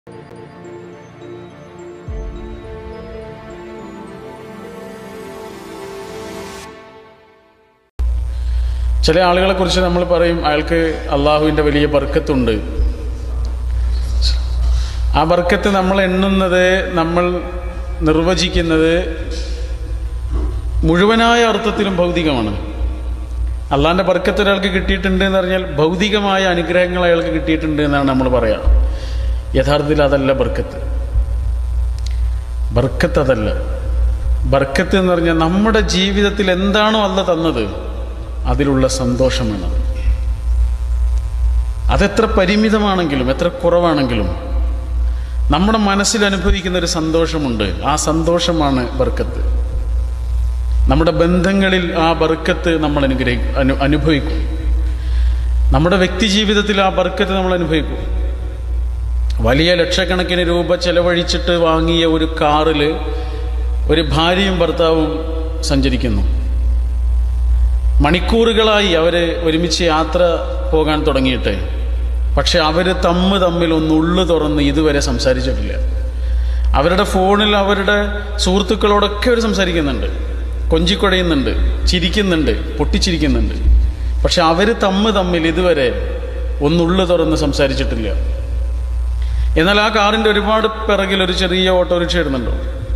ചില ആളുകളെ കുറിച്ച് നമ്മൾ പറയും അയാൾക്ക് അള്ളാഹുവിൻ്റെ വലിയ ബർക്കത്തുണ്ട് ആ ബർക്കത്ത് നമ്മൾ എണ്ണുന്നത് നമ്മൾ നിർവചിക്കുന്നത് മുഴുവനായ അർത്ഥത്തിലും ഭൗതികമാണ് അള്ളാഹിൻ്റെ ബർക്കത്ത് ഒരാൾക്ക് കിട്ടിയിട്ടുണ്ട് എന്ന് പറഞ്ഞാൽ ഭൗതികമായ അനുഗ്രഹങ്ങൾ അയാൾക്ക് കിട്ടിയിട്ടുണ്ട് എന്നാണ് നമ്മൾ പറയാം യഥാർത്ഥത്തിൽ അതല്ല ബർക്കത്ത് ബർക്കത്ത് അതല്ല ബർക്കത്ത് എന്ന് പറഞ്ഞാൽ നമ്മുടെ ജീവിതത്തിൽ എന്താണോ അല്ല തന്നത് അതിലുള്ള സന്തോഷമാണ് അതെത്ര പരിമിതമാണെങ്കിലും എത്ര കുറവാണെങ്കിലും നമ്മുടെ മനസ്സിൽ അനുഭവിക്കുന്ന ഒരു സന്തോഷമുണ്ട് ആ സന്തോഷമാണ് ബർക്കത്ത് നമ്മുടെ ബന്ധങ്ങളിൽ ആ ബർക്കത്ത് നമ്മൾ അനുഗ്രഹി അനു അനുഭവിക്കും നമ്മുടെ വ്യക്തി ജീവിതത്തിൽ ആ ബർക്കത്ത് നമ്മൾ അനുഭവിക്കും വലിയ ലക്ഷക്കണക്കിന് രൂപ ചെലവഴിച്ചിട്ട് വാങ്ങിയ ഒരു കാറിൽ ഒരു ഭാര്യയും ഭർത്താവും സഞ്ചരിക്കുന്നു മണിക്കൂറുകളായി അവർ ഒരുമിച്ച് യാത്ര പോകാൻ തുടങ്ങിയിട്ട് പക്ഷെ അവർ തമ്മ് തമ്മിൽ ഒന്ന് ഉള്ളു തുറന്ന് ഇതുവരെ സംസാരിച്ചിട്ടില്ല അവരുടെ ഫോണിൽ അവരുടെ സുഹൃത്തുക്കളോടൊക്കെ അവർ സംസാരിക്കുന്നുണ്ട് കൊഞ്ചിക്കൊടയുന്നുണ്ട് ചിരിക്കുന്നുണ്ട് പൊട്ടിച്ചിരിക്കുന്നുണ്ട് പക്ഷെ അവർ തമ്മ് തമ്മിൽ ഇതുവരെ ഒന്നുള്ളു തുറന്ന് സംസാരിച്ചിട്ടില്ല എന്നാൽ ആ കാറിൻ്റെ ഒരുപാട് പിറകിൽ ഒരു ചെറിയ ഓട്ടോറിക്ഷ ഇടുന്നുണ്ടോ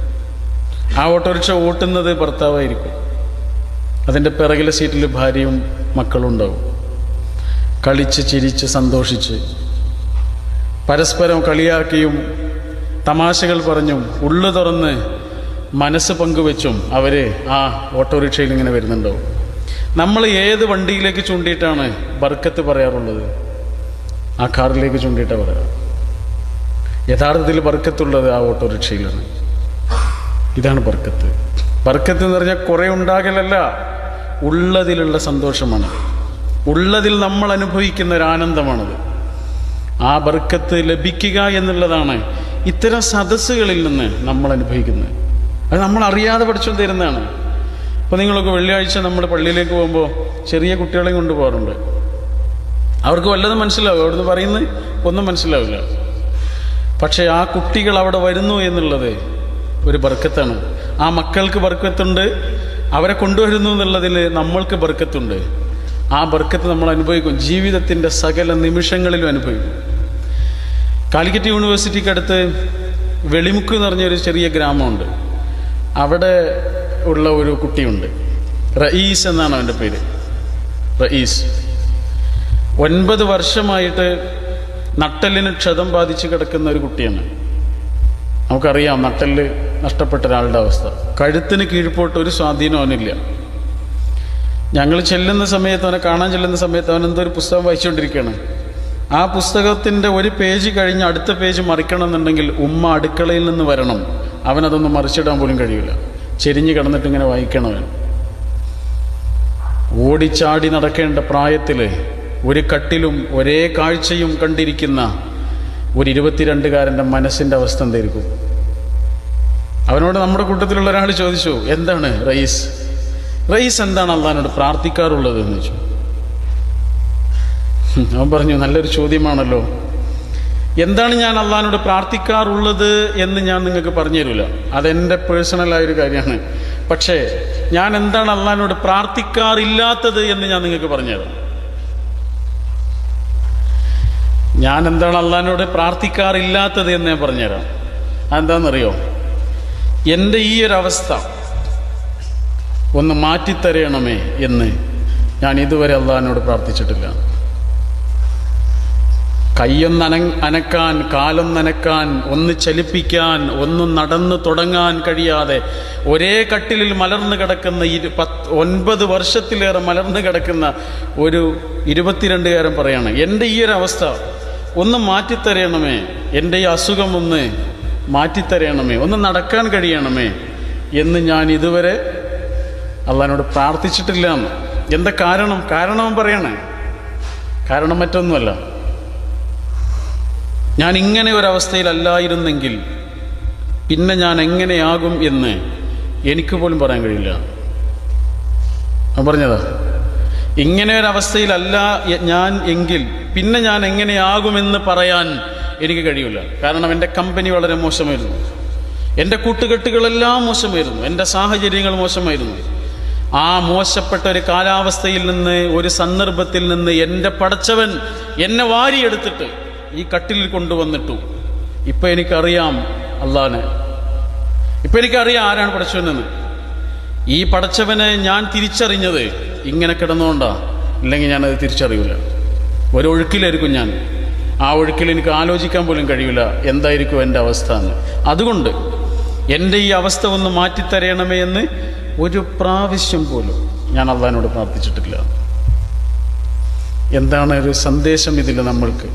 ആ ഓട്ടോറിക്ഷ ഓട്ടുന്നത് ഭർത്താവായിരിക്കും അതിൻ്റെ പിറകിലെ സീറ്റിൽ ഭാര്യയും മക്കളും ഉണ്ടാവും കളിച്ച് ചിരിച്ച് സന്തോഷിച്ച് പരസ്പരം കളിയാക്കിയും തമാശകൾ പറഞ്ഞും ഉള്ളു തുറന്ന് മനസ്സ് പങ്കുവെച്ചും അവർ ആ ഓട്ടോറിക്ഷയിൽ ഇങ്ങനെ വരുന്നുണ്ടാവും നമ്മൾ ഏത് വണ്ടിയിലേക്ക് ചൂണ്ടിയിട്ടാണ് ബർക്കത്ത് പറയാറുള്ളത് ആ കാറിലേക്ക് ചൂണ്ടിയിട്ടാണ് പറയാറ് യഥാർത്ഥത്തിൽ ബർക്കത്തുള്ളത് ആ ഓട്ടോറിക്ഷയിലാണ് ഇതാണ് ബർക്കത്ത് ബർക്കത്ത് എന്ന് പറഞ്ഞാൽ കുറേ ഉണ്ടാകലല്ല ഉള്ളതിലുള്ള സന്തോഷമാണ് ഉള്ളതിൽ നമ്മൾ അനുഭവിക്കുന്ന ഒരു ആനന്ദമാണത് ആ ബർക്കത്ത് ലഭിക്കുക എന്നുള്ളതാണ് ഇത്തരം സദസ്സുകളിൽ നിന്ന് നമ്മൾ അനുഭവിക്കുന്നത് അത് നമ്മൾ അറിയാതെ പഠിച്ചു തരുന്നതാണ് ഇപ്പോൾ നിങ്ങളൊക്കെ വെള്ളിയാഴ്ച നമ്മൾ പള്ളിയിലേക്ക് പോകുമ്പോൾ ചെറിയ കുട്ടികളെയും കൊണ്ടുപോകാറുണ്ട് അവർക്ക് വല്ലതും മനസ്സിലാവും അവിടുന്ന് പറയുന്നത് ഒന്നും മനസ്സിലാവില്ല പക്ഷേ ആ കുട്ടികൾ അവിടെ വരുന്നു എന്നുള്ളത് ഒരു ബർക്കത്താണ് ആ മക്കൾക്ക് ബർക്കത്തുണ്ട് അവരെ കൊണ്ടുവരുന്നു എന്നുള്ളതിൽ നമ്മൾക്ക് ബർക്കത്തുണ്ട് ആ ബർക്കത്ത് നമ്മൾ അനുഭവിക്കും ജീവിതത്തിൻ്റെ സകല നിമിഷങ്ങളിലും അനുഭവിക്കും കാലിക്കറ്റ് യൂണിവേഴ്സിറ്റിക്ക് അടുത്ത് വെളിമുക്ക് എന്ന് പറഞ്ഞൊരു ചെറിയ ഗ്രാമമുണ്ട് അവിടെ ഉള്ള ഒരു കുട്ടിയുണ്ട് റയീസ് എന്നാണ് അവൻ്റെ പേര് റയീസ് ഒൻപത് വർഷമായിട്ട് നട്ടലിന് ക്ഷതം ബാധിച്ച് കിടക്കുന്ന ഒരു കുട്ടിയാണ് നമുക്കറിയാം നട്ടല് നഷ്ടപ്പെട്ട ഒരാളുടെ അവസ്ഥ കഴുത്തിന് കീഴ്പോട്ട് ഒരു സ്വാധീനം അവനില്ല ഞങ്ങൾ ചെല്ലുന്ന സമയത്ത് അവനെ കാണാൻ ചെല്ലുന്ന സമയത്ത് അവൻ എന്തോ ഒരു പുസ്തകം വായിച്ചുകൊണ്ടിരിക്കുകയാണ് ആ പുസ്തകത്തിൻ്റെ ഒരു പേജ് കഴിഞ്ഞ് അടുത്ത പേജ് മറിക്കണം എന്നുണ്ടെങ്കിൽ ഉമ്മ അടുക്കളയിൽ നിന്ന് വരണം അവനതൊന്നും മറിച്ചിടാൻ പോലും കഴിയില്ല ചെരിഞ്ഞ് കിടന്നിട്ട് ഇങ്ങനെ വായിക്കണം അവൻ ഓടിച്ചാടി നടക്കേണ്ട പ്രായത്തിൽ ഒരു കട്ടിലും ഒരേ കാഴ്ചയും കണ്ടിരിക്കുന്ന ഒരു ഇരുപത്തിരണ്ടുകാരൻ്റെ മനസ്സിൻ്റെ അവസ്ഥ എന്തായിരിക്കും അവനോട് നമ്മുടെ കൂട്ടത്തിലുള്ള ഒരാൾ ചോദിച്ചു എന്താണ് റയീസ് റയീസ് എന്താണ് അള്ളഹാനോട് പ്രാർത്ഥിക്കാറുള്ളത് എന്ന് ചോദിച്ചു അവൻ പറഞ്ഞു നല്ലൊരു ചോദ്യമാണല്ലോ എന്താണ് ഞാൻ അള്ളഹാനോട് പ്രാർത്ഥിക്കാറുള്ളത് എന്ന് ഞാൻ നിങ്ങൾക്ക് പറഞ്ഞു തരില്ല അതെൻ്റെ പേഴ്സണലായൊരു കാര്യമാണ് പക്ഷേ ഞാൻ എന്താണ് അള്ളഹാനോട് പ്രാർത്ഥിക്കാറില്ലാത്തത് എന്ന് ഞാൻ നിങ്ങൾക്ക് പറഞ്ഞുതരാം ഞാൻ എന്താണ് അള്ളഹാനോട് പ്രാർത്ഥിക്കാറില്ലാത്തത് എന്ന് ഞാൻ പറഞ്ഞുതരാം അതെന്താണെന്നറിയോ എൻ്റെ ഈ ഒരു അവസ്ഥ ഒന്ന് മാറ്റിത്തരയണമേ എന്ന് ഞാൻ ഇതുവരെ അള്ളഹാനോട് പ്രാർത്ഥിച്ചിട്ടില്ല കയ്യൊന്നന അനക്കാൻ കാലൊന്നനക്കാൻ ഒന്ന് ചലിപ്പിക്കാൻ ഒന്നും നടന്നു തുടങ്ങാൻ കഴിയാതെ ഒരേ കട്ടിലിൽ മലർന്നു കിടക്കുന്ന ഇരു പത്ത് ഒൻപത് വർഷത്തിലേറെ മലർന്നു കിടക്കുന്ന ഒരു ഇരുപത്തിരണ്ടുകാരൻ പറയാണ് എൻ്റെ ഈ ഒരു അവസ്ഥ ഒന്ന് മാറ്റിത്തരയണമേ എൻ്റെ ഈ അസുഖം ഒന്ന് മാറ്റിത്തരയണമേ ഒന്ന് നടക്കാൻ കഴിയണമേ എന്ന് ഞാൻ ഇതുവരെ അള്ളഹാനോട് പ്രാർത്ഥിച്ചിട്ടില്ല എന്ന് എന്താ കാരണം കാരണം പറയണേ കാരണം മറ്റൊന്നുമല്ല ഞാൻ ഇങ്ങനെ ഒരവസ്ഥയിലല്ലായിരുന്നെങ്കിൽ പിന്നെ ഞാൻ എങ്ങനെയാകും എന്ന് എനിക്ക് പോലും പറയാൻ കഴിയില്ല ഞാൻ പറഞ്ഞതാ ഇങ്ങനെ ഒരവസ്ഥയിലല്ല ഞാൻ എങ്കിൽ പിന്നെ ഞാൻ എങ്ങനെയാകുമെന്ന് പറയാൻ എനിക്ക് കഴിയില്ല കാരണം എൻ്റെ കമ്പനി വളരെ മോശമായിരുന്നു എൻ്റെ കൂട്ടുകെട്ടുകളെല്ലാം മോശമായിരുന്നു എൻ്റെ സാഹചര്യങ്ങൾ മോശമായിരുന്നു ആ മോശപ്പെട്ട ഒരു കാലാവസ്ഥയിൽ നിന്ന് ഒരു സന്ദർഭത്തിൽ നിന്ന് എൻ്റെ പടച്ചവൻ എന്നെ വാരിയെടുത്തിട്ട് ഈ കട്ടിലിൽ കൊണ്ടുവന്നിട്ടു ഇപ്പം എനിക്കറിയാം അള്ളാനെ ഇപ്പം എനിക്കറിയാം ആരാണ് പടച്ചവനെന്ന് ഈ പടച്ചവനെ ഞാൻ തിരിച്ചറിഞ്ഞത് ഇങ്ങനെ കിടന്നുകൊണ്ടാ ഇല്ലെങ്കിൽ ഞാനത് തിരിച്ചറിയില്ല ഒരു ഒഴുക്കിലായിരിക്കും ഞാൻ ആ ഒഴുക്കിൽ എനിക്ക് ആലോചിക്കാൻ പോലും കഴിയില്ല എന്തായിരിക്കും എൻ്റെ അവസ്ഥ എന്ന് അതുകൊണ്ട് എൻ്റെ ഈ അവസ്ഥ ഒന്ന് മാറ്റിത്തരയണമേ എന്ന് ഒരു പ്രാവശ്യം പോലും ഞാൻ അള്ളഹാനോട് പ്രാർത്ഥിച്ചിട്ടില്ല എന്താണ് ഒരു സന്ദേശം ഇതിൽ നമ്മൾക്ക്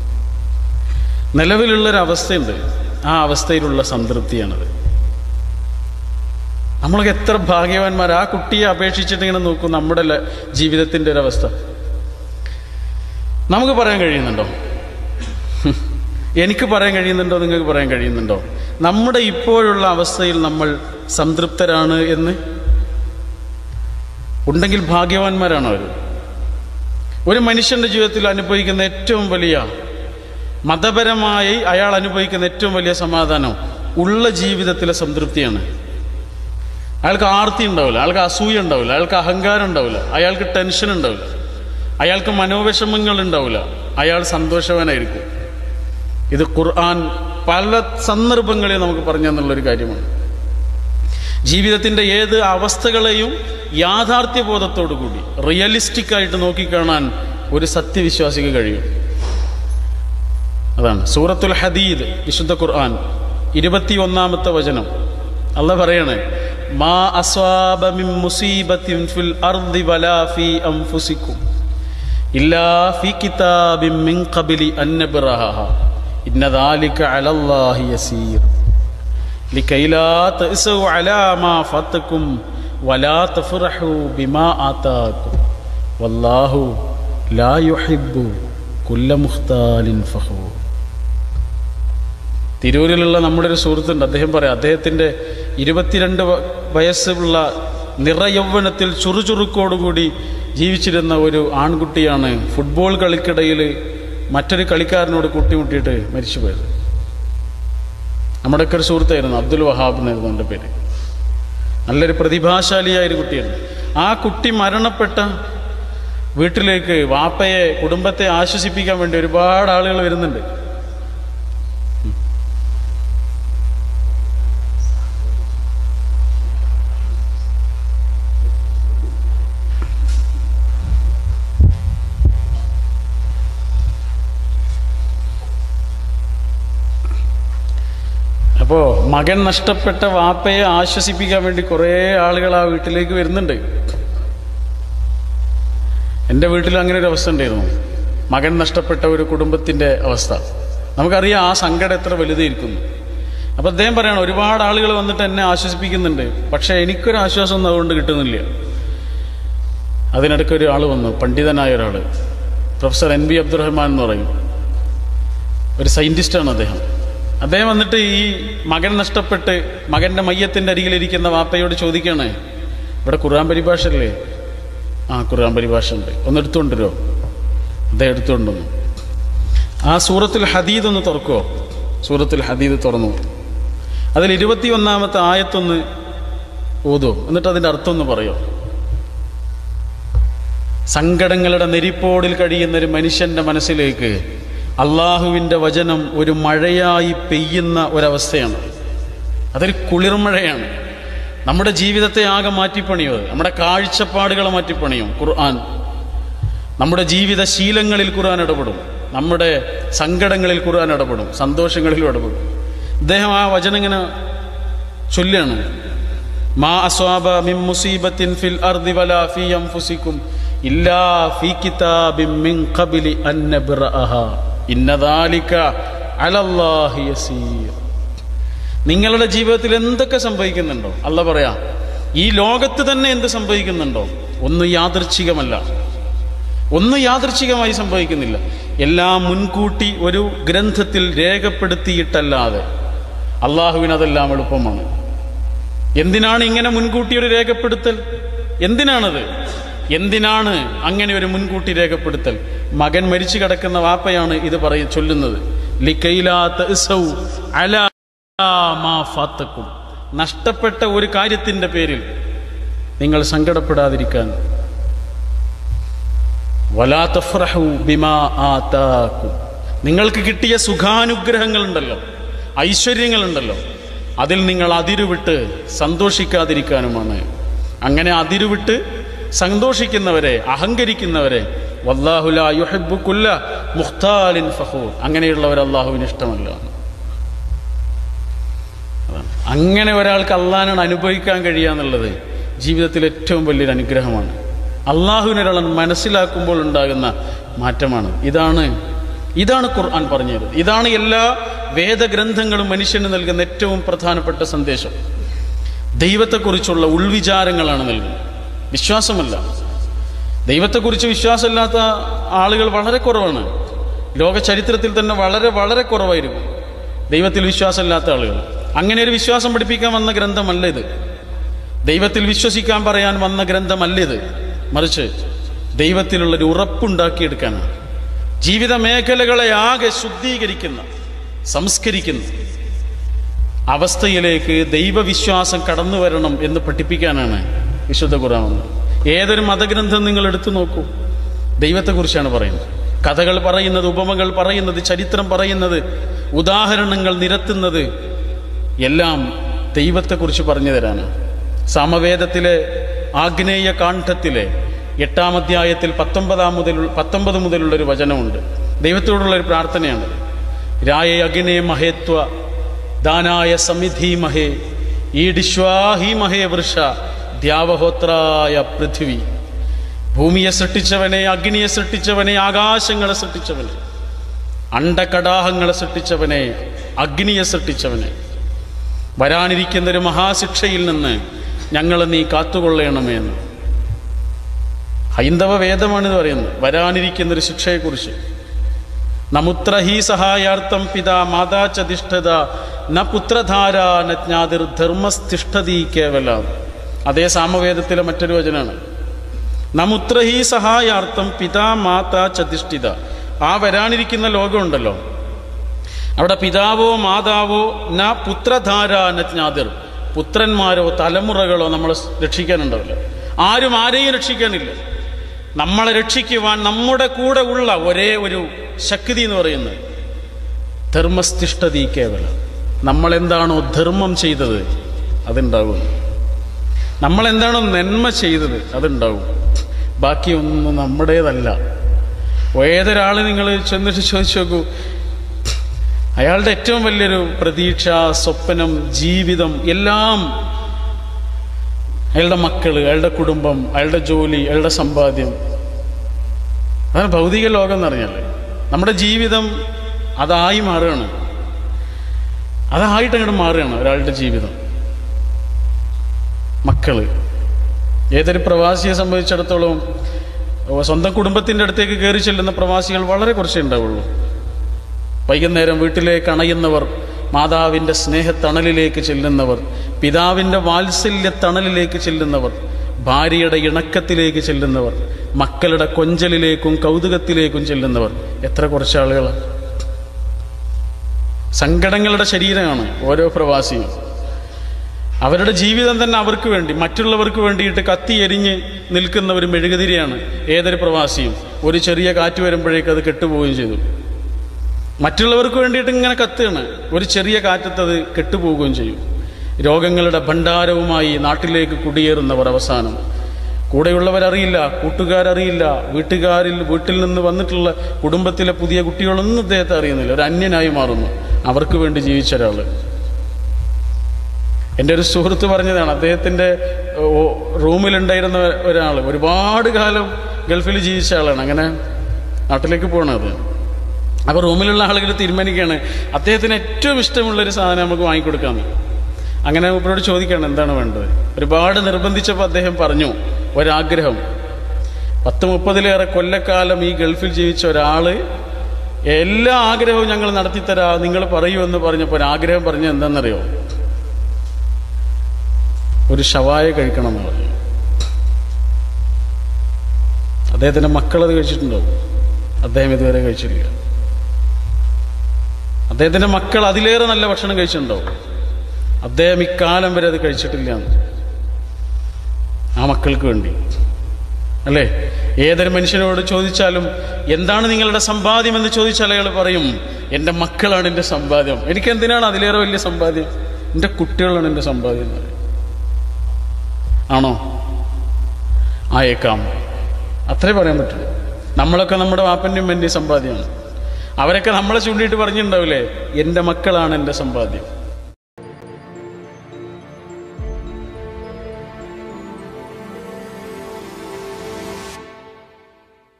നിലവിലുള്ളൊരവസ്ഥയുണ്ട് ആ അവസ്ഥയിലുള്ള സംതൃപ്തിയാണത് നമ്മളൊക്കെ എത്ര ഭാഗ്യവാന്മാർ ആ കുട്ടിയെ അപേക്ഷിച്ചിട്ട് ഇങ്ങനെ നോക്കും നമ്മുടെ ല- ജീവിതത്തിൻ്റെ ഒരവസ്ഥ നമുക്ക് പറയാൻ കഴിയുന്നുണ്ടോ ഹും. എനിക്ക് പറയാൻ കഴിയുന്നുണ്ടോ നിങ്ങൾക്ക് പറയാൻ കഴിയുന്നുണ്ടോ നമ്മുടെ ഇപ്പോഴുള്ള അവസ്ഥയിൽ നമ്മൾ സംതൃപ്തരാണ് എന്ന് ഉണ്ടെങ്കിൽ ഭാഗ്യവാന്മാരാണ് അവർ ഒരു മനുഷ്യന്റെ ജീവിതത്തിൽ അനുഭവിക്കുന്ന ഏറ്റവും വലിയ മതപരമായി അയാൾ അനുഭവിക്കുന്ന ഏറ്റവും വലിയ സമാധാനം ഉള്ള ജീവിതത്തിലെ സംതൃപ്തിയാണ് അയാൾക്ക് ആർത്തി ഉണ്ടാവില്ല അയാൾക്ക് അസൂയ ഉണ്ടാവില്ല അയാൾക്ക് അഹങ്കാരം ഉണ്ടാവില്ല അയാൾക്ക് ടെൻഷൻ ഉണ്ടാവില്ല അയാൾക്ക് മനോവിഷമങ്ങൾ ഉണ്ടാവില്ല അയാൾ സന്തോഷവാനായിരിക്കും ഇത് ഖുർആൻ പല സന്ദർഭങ്ങളിൽ നമുക്ക് പറഞ്ഞു തന്നുള്ളൊരു കാര്യമാണ് ജീവിതത്തിൻ്റെ ഏത് അവസ്ഥകളെയും യാഥാർത്ഥ്യബോധത്തോടു കൂടി റിയലിസ്റ്റിക് ആയിട്ട് നോക്കിക്കാണാൻ ഒരു സത്യവിശ്വാസിക്ക് കഴിയും അതാണ് സൂറത്തുൽ ഹദീദ് വിശുദ്ധ ഖുർആൻ ഇരുപത്തി ഒന്നാമത്തെ വചനം അല്ല പറയണേ മാ അസ്വാബ മിൻ മുസീബത്തിൻ ഫിൽ അർദി വലാ ഫീ അൻഫുസിക്കും ഇല്ലാ ഫീ കിതാബിൻ മിൻ ഖബലി അൻ നബ്റഹഹ ഇന്ന ദാലിക അലല്ലാഹി യസീർ لكي لا تأسوا على ما فاتكم ولا تفرحوا بما آتاكم والله لا يحب كل مختال فخور തിരൂരിലുള്ള നമ്മുടെ ഒരു സുഹൃത്തുണ്ട് അദ്ദേഹം പറയാം അദ്ദേഹത്തിൻ്റെ ഇരുപത്തിരണ്ട് വ- വയസ്സുള്ള നിറയൗവനത്തിൽ ചുറുചുറുക്കോടുകൂടി ജീവിച്ചിരുന്ന ഒരു ആൺകുട്ടിയാണ് ഫുട്ബോൾ കളിക്കിടയിൽ മറ്റൊരു കളിക്കാരനോട് കൂട്ടിമുട്ടിയിട്ട് മരിച്ചുപോയത് നമ്മുടെയൊക്കെ ഒരു സുഹൃത്തായിരുന്നു അബ്ദുൽ വഹാബ് എന്നായിരുന്നു എൻ്റെ പേര് നല്ലൊരു പ്രതിഭാശാലിയായ ഒരു കുട്ടിയാണ് ആ കുട്ടി മരണപ്പെട്ട വീട്ടിലേക്ക് വാപ്പയെ കുടുംബത്തെ ആശ്വസിപ്പിക്കാൻ വേണ്ടി ഒരുപാട് ആളുകൾ വരുന്നുണ്ട് അപ്പോൾ മകൻ നഷ്ടപ്പെട്ട വാപ്പയെ ആശ്വസിപ്പിക്കാൻ വേണ്ടി കുറേ ആളുകൾ ആ വീട്ടിലേക്ക് വരുന്നുണ്ട് എൻ്റെ വീട്ടിൽ അങ്ങനെ ഒരു അവസ്ഥ ഉണ്ടായിരുന്നു മകൻ നഷ്ടപ്പെട്ട ഒരു കുടുംബത്തിൻ്റെ അവസ്ഥ നമുക്കറിയാം ആ സങ്കടം എത്ര വലുതായിരിക്കുന്നു അപ്പം അദ്ദേഹം പറയണം ഒരുപാട് ആളുകൾ വന്നിട്ട് എന്നെ ആശ്വസിപ്പിക്കുന്നുണ്ട് പക്ഷേ എനിക്കൊരു ആശ്വാസം ഒന്നും അതുകൊണ്ട് കിട്ടുന്നില്ല അതിനിടയ്ക്ക് ഒരു ആൾ വന്നു പണ്ഡിതനായ ഒരാൾ പ്രൊഫസർ എൻ ബി അബ്ദുറഹ്മാൻ എന്ന് പറയും ഒരു സയൻറ്റിസ്റ്റാണ് അദ്ദേഹം അദ്ദേഹം വന്നിട്ട് ഈ മകൻ നഷ്ടപ്പെട്ട് മകൻ്റെ മയ്യത്തിൻ്റെ അരികിലിരിക്കുന്ന വാപ്പയോട് ചോദിക്കണേ ഇവിടെ ഖുർആൻ പരിഭാഷ അല്ലേ ആ ഖുർആൻ പരിഭാഷ ഉണ്ട് ഒന്ന് എടുത്തുകൊണ്ടുവരുമോ അദ്ദേഹം എടുത്തുകൊണ്ടുവന്നു ആ സൂറത്തുൽ ഹദീദ് ഒന്ന് തുറക്കുമോ സൂറത്തുൽ ഹദീദ് തുറന്നു അതിൽ ഇരുപത്തി ഒന്നാമത്തെ ആയത്തൊന്ന് ഓതുമോ എന്നിട്ട് അതിൻ്റെ അർത്ഥം ഒന്ന് പറയോ സങ്കടങ്ങളുടെ നെരിപ്പോടിൽ കഴിയുന്ന ഒരു മനുഷ്യന്റെ മനസ്സിലേക്ക് അള്ളാഹുവിൻ്റെ വചനം ഒരു മഴയായി പെയ്യുന്ന ഒരവസ്ഥയാണ് അതൊരു കുളിർമഴയാണ് നമ്മുടെ ജീവിതത്തെ ആകെ മാറ്റിപ്പണിയും അത് നമ്മുടെ കാഴ്ചപ്പാടുകളെ മാറ്റിപ്പണിയും ഖുർആൻ നമ്മുടെ ജീവിത ശീലങ്ങളിൽ ഖുർആൻ ഇടപെടും നമ്മുടെ സങ്കടങ്ങളിൽ ഖുർആൻ ഇടപെടും സന്തോഷങ്ങളിലും ഇടപെടും അദ്ദേഹം ആ വചനം ഇങ്ങനെ ചൊല്ലാണ് മാ അസ്വാബ മിൻ മുസീബത്തിൻ ഫിൽ അർദി വലാ ഫീ അൻഫുസിക്കും ഇല്ലാ ഫീ കിതാബിൻ മിൻ ഖബലി അൻ നബ്റഅഹ ഇന്ന ദാലിക അലല്ലാഹി യസീർ നിങ്ങളുടെ ജീവിതത്തിൽ എന്തൊക്കെ സംഭവിക്കുന്നുണ്ടോ അല്ല പറയാ ഈ ലോകത്ത് തന്നെ എന്ത് സംഭവിക്കുന്നുണ്ടോ ഒന്നും യാദൃച്ഛികമല്ല ഒന്നും യാദൃച്ഛികമായി സംഭവിക്കുന്നില്ല എല്ലാം മുൻകൂട്ടി ഒരു ഗ്രന്ഥത്തിൽ രേഖപ്പെടുത്തിയിട്ടല്ലാതെ അള്ളാഹുവിന് അതെല്ലാം എളുപ്പമാണ് എന്തിനാണ് ഇങ്ങനെ മുൻകൂട്ടി ഒരു രേഖപ്പെടുത്തൽ എന്തിനാണത് എന്തിനാണ് അങ്ങനെ ഒരു മുൻകൂട്ടി രേഖപ്പെടുത്തൽ മകൻ മരിച്ചു കിടക്കുന്ന വാപ്പയാണ് ഇത് പറയ ചൊല്ലുന്നത് ലിക്കൈലാ തഅസൗ അലാ മാ ഫാത്തക്കും നഷ്ടപ്പെട്ട ഒരു കാര്യത്തിൻ്റെ പേരിൽ നിങ്ങൾ സങ്കടപ്പെടാതിരിക്കാൻ വലാ തഫ്രഹു ബിമാ ആതാക്കും നിങ്ങൾക്ക് കിട്ടിയ സുഖാനുഗ്രഹങ്ങളുണ്ടല്ലോ ഐശ്വര്യങ്ങളുണ്ടല്ലോ അതിൽ നിങ്ങൾ അതിരുവിട്ട് സന്തോഷിക്കാതിരിക്കാനുമാണ് അങ്ങനെ അതിരുവിട്ട് സന്തോഷിക്കുന്നവരെ അഹങ്കരിക്കുന്നവരെ വല്ലാഹുല യുഹബ്ബു കുല്ല മുഖ്താലിൻ ഫഹൂർ അങ്ങനെയുള്ളവർ അള്ളാഹുവിന് ഇഷ്ടമല്ല അതാണ്. അങ്ങനെ ഒരാൾക്ക് അള്ളാഹാനാണ് അനുഭവിക്കാൻ കഴിയുക എന്നുള്ളത് ജീവിതത്തിൽ ഏറ്റവും വലിയൊരു അനുഗ്രഹമാണ് അള്ളാഹുവിനെ ഒരാൾ മനസ്സിലാക്കുമ്പോൾ ഉണ്ടാകുന്ന മാറ്റമാണ് ഇതാണ് ഇതാണ് ഖുർആൻ പറഞ്ഞത് ഇതാണ് എല്ലാ വേദഗ്രന്ഥങ്ങളും മനുഷ്യന് നൽകുന്ന ഏറ്റവും പ്രധാനപ്പെട്ട സന്ദേശം ദൈവത്തെക്കുറിച്ചുള്ള ഉൾവിചാരങ്ങളാണ് നൽകുന്നത് വിശ്വാസമല്ല ദൈവത്തെക്കുറിച്ച് വിശ്വാസമില്ലാത്ത ആളുകൾ വളരെ കുറവാണ് ലോക ചരിത്രത്തിൽ തന്നെ വളരെ വളരെ കുറവായിരിക്കും ദൈവത്തിൽ വിശ്വാസമില്ലാത്ത ആളുകൾ അങ്ങനെ ഒരു വിശ്വാസം പഠിപ്പിക്കാൻ വന്ന ഗ്രന്ഥമല്ല ഇത് ദൈവത്തിൽ വിശ്വസിക്കാൻ പറയാൻ വന്ന ഗ്രന്ഥമല്ല ഇത് മറിച്ച് ദൈവത്തിലുള്ളൊരു ഉറപ്പുണ്ടാക്കിയെടുക്കാനാണ് ജീവിത മേഖലകളെ ആകെ ശുദ്ധീകരിക്കുന്ന സംസ്കരിക്കുന്ന അവസ്ഥയിലേക്ക് ദൈവവിശ്വാസം കടന്നു വരണം എന്ന് പഠിപ്പിക്കാനാണ് വിശുദ്ധ ഖുർആൻ വന്നത് ഏതൊരു മതഗ്രന്ഥം നിങ്ങൾ എടുത്തു നോക്കൂ ദൈവത്തെക്കുറിച്ചാണ് പറയുന്നത് കഥകൾ പറയുന്നത് ഉപമകൾ പറയുന്നത് ചരിത്രം പറയുന്നത് ഉദാഹരണങ്ങൾ നിരത്തുന്നത് എല്ലാം ദൈവത്തെക്കുറിച്ച് പറഞ്ഞു തരാനാണ് സാമവേദത്തിലെ ആഗ്നേയ കാണ്ഡത്തിലെ എട്ടാം അധ്യായത്തിൽ പത്തൊമ്പതാം മുതൽ പത്തൊമ്പത് മുതലുള്ളൊരു വചനമുണ്ട് ദൈവത്തോടുള്ള ഒരു പ്രാർത്ഥനയാണ് രായ അഗ്നേ മഹേത്വ ദാനായ സമിധി മഹേ ഈഡിശ്വാഹി മഹേ വൃഷ ദ്യാവഹോത്രായ പൃഥ്വി ഭൂമിയെ സൃഷ്ടിച്ചവനെ അഗ്നിയെ സൃഷ്ടിച്ചവനെ ആകാശങ്ങളെ സൃഷ്ടിച്ചവനെ അണ്ടകടാഹങ്ങളെ സൃഷ്ടിച്ചവനെ അഗ്നിയെ സൃഷ്ടിച്ചവനെ വരാനിരിക്കുന്ന ഒരു മഹാശിക്ഷയിൽ നിന്ന് ഞങ്ങളെ നീ കാത്തുകൊള്ളണമേ എന്ന് ഹൈന്ദവ വേദമാണിത് പറയുന്നത് വരാനിരിക്കുന്ന ഒരു ശിക്ഷയെക്കുറിച്ച് നമുത്ര ഹി സഹായാർത്ഥം പിതാ മാതാ ചതിഷ്ഠത ന പുത്രധാര ന ജ്ഞാതിർ ധർമ്മസ്ഥിഷ്ഠതി കേവല അതേ സാമവേദത്തിലെ മറ്റൊരു വചനാണ് നമുത്ര ഹി സഹായാർത്ഥം പിതാ മാതാ ചതിഷ്ഠിത ആ വരാനിരിക്കുന്ന ലോകമുണ്ടല്ലോ അവിടെ പിതാവോ മാതാവോ ന പുത്രധാര ന ജ്ഞാതിർ പുത്രന്മാരോ തലമുറകളോ നമ്മളെ രക്ഷിക്കാനുണ്ടാവില്ല ആരും ആരെയും രക്ഷിക്കാനില്ല നമ്മളെ രക്ഷിക്കുവാൻ നമ്മുടെ കൂടെ ഉള്ള ഒരേ ഒരു ശക്തി എന്ന് പറയുന്നത് ധർമ്മസ്ഥിഷ്ഠതി കേവലം നമ്മളെന്താണോ ധർമ്മം ചെയ്തത് അതുണ്ടാകും നമ്മളെന്താണോ നന്മ ചെയ്തത് അതുണ്ടാവും ബാക്കിയൊന്നും നമ്മുടേതല്ല ഏതൊരാൾ നിങ്ങൾ ചെന്നിട്ട് ചോദിച്ചു നോക്കൂ അയാളുടെ ഏറ്റവും വലിയൊരു പ്രതീക്ഷ സ്വപ്നം ജീവിതം എല്ലാം അയാളുടെ മക്കള് അയാളുടെ കുടുംബം അയാളുടെ ജോലി അയാളുടെ സമ്പാദ്യം അതാണ് ഭൗതിക ലോകം എന്ന് പറഞ്ഞാൽ നമ്മുടെ ജീവിതം അതായി മാറുകയാണ് അതായിട്ട് അങ്ങോട്ട് മാറുകയാണ് ഒരാളുടെ ജീവിതം മക്കള് ഏതൊരു പ്രവാസിയെ സംബന്ധിച്ചിടത്തോളം സ്വന്തം കുടുംബത്തിൻ്റെ അടുത്തേക്ക് കയറി ചെല്ലുന്ന പ്രവാസികൾ വളരെ കുറച്ചേ ഉണ്ടാവുള്ളൂ വൈകുന്നേരം വീട്ടിലേക്ക് അണയുന്നവർ മാതാവിൻ്റെ സ്നേഹത്തണലിലേക്ക് ചെല്ലുന്നവർ പിതാവിൻ്റെ വാത്സല്യ തണലിലേക്ക് ചെല്ലുന്നവർ ഭാര്യയുടെ ഇണക്കത്തിലേക്ക് ചെല്ലുന്നവർ മക്കളുടെ കൊഞ്ചലിലേക്കും കൗതുകത്തിലേക്കും ചെല്ലുന്നവർ എത്ര കുറച്ച് ആളുകളാണ് സങ്കടങ്ങളുടെ ശരീരമാണ് ഓരോ പ്രവാസിയും അവരുടെ ജീവിതം തന്നെ അവർക്ക് വേണ്ടി മറ്റുള്ളവർക്ക് വേണ്ടിയിട്ട് കത്തി എരിഞ്ഞ് നിൽക്കുന്ന ഒരു മെഴുകുതിരിയാണ് ഏതൊരു പ്രവാസിയും ഒരു ചെറിയ കാറ്റ് വരുമ്പോഴേക്ക് അത് കെട്ടുപോവുകയും ചെയ്തു മറ്റുള്ളവർക്ക് വേണ്ടിയിട്ട് ഇങ്ങനെ കത്തുകയാണ് ഒരു ചെറിയ കാറ്റത്തത് കെട്ടുപോവുകയും ചെയ്യും രോഗങ്ങളുടെ ഭണ്ഡാരവുമായി നാട്ടിലേക്ക് കുടിയേറുന്നവർ അവസാനം കൂടെയുള്ളവരറിയില്ല കൂട്ടുകാരറിയില്ല വീട്ടുകാരിൽ വീട്ടിൽ നിന്ന് വന്നിട്ടുള്ള കുടുംബത്തിലെ പുതിയ കുട്ടികളൊന്നും അദ്ദേഹത്തെ അറിയുന്നില്ല ഒരു അന്യനായി മാറുന്നു അവർക്ക് വേണ്ടി ജീവിച്ച ഒരാൾ എൻ്റെ ഒരു സുഹൃത്ത് പറഞ്ഞതാണ് അദ്ദേഹത്തിൻ്റെ റൂമിലുണ്ടായിരുന്ന ഒരാൾ ഒരുപാട് കാലം ഗൾഫിൽ ജീവിച്ച ആളാണ് അങ്ങനെ നാട്ടിലേക്ക് പോകണത് അപ്പോൾ റൂമിലുള്ള ആളുകൾ തീരുമാനിക്കുകയാണ് അദ്ദേഹത്തിന് ഏറ്റവും ഇഷ്ടമുള്ളൊരു സാധനം നമുക്ക് വാങ്ങിക്കൊടുക്കാമെന്ന് അങ്ങനെ മൂപ്പരോട് ചോദിക്കുകയാണ് എന്താണ് വേണ്ടത് ഒരുപാട് നിർബന്ധിച്ചപ്പോൾ അദ്ദേഹം പറഞ്ഞു ഒരാഗ്രഹം പത്ത് മുപ്പതിലേറെ കൊല്ലക്കാലം ഈ ഗൾഫിൽ ജീവിച്ച ഒരാൾ എല്ലാ ആഗ്രഹവും ഞങ്ങൾ നടത്തിത്തരാ നിങ്ങൾ പറയൂ എന്ന് പറഞ്ഞപ്പോൾ ഒരാഗ്രഹം പറഞ്ഞു എന്താണെന്നറിയോ ഒരു ഷവായ കഴിക്കണം എന്ന് പറഞ്ഞു അദ്ദേഹത്തിൻ്റെ മക്കളത് കഴിച്ചിട്ടുണ്ടാവും അദ്ദേഹം ഇതുവരെ കഴിച്ചിട്ടില്ല അദ്ദേഹത്തിൻ്റെ മക്കൾ അതിലേറെ നല്ല ഭക്ഷണം കഴിച്ചിട്ടുണ്ടാവും അദ്ദേഹം ഇക്കാലം വരെ അത് കഴിച്ചിട്ടില്ല എന്ന്. ആ മക്കൾക്ക് വേണ്ടി അല്ലേ ഏതൊരു മനുഷ്യനോട് ചോദിച്ചാലും എന്താണ് നിങ്ങളുടെ സമ്പാദ്യം എന്ന് ചോദിച്ചാൽ അയാൾ പറയും എൻ്റെ മക്കളാണ് എൻ്റെ സമ്പാദ്യം എനിക്ക് എന്തിനാണ് അതിലേറെ വലിയ സമ്പാദ്യം എൻ്റെ കുട്ടികളാണ് എൻ്റെ സമ്പാദ്യം എന്ന് പറയും ആണോ ആയേക്കാം അത്രേ പറയാൻ പറ്റുള്ളൂ നമ്മളൊക്കെ നമ്മുടെ വാപ്പൻ്റെയും എൻ്റെയും സമ്പാദ്യമാണ് അവരൊക്കെ നമ്മളെ ചൂണ്ടിയിട്ട് പറഞ്ഞിട്ടുണ്ടാവില്ലേ എൻ്റെ മക്കളാണ് എൻ്റെ സമ്പാദ്യം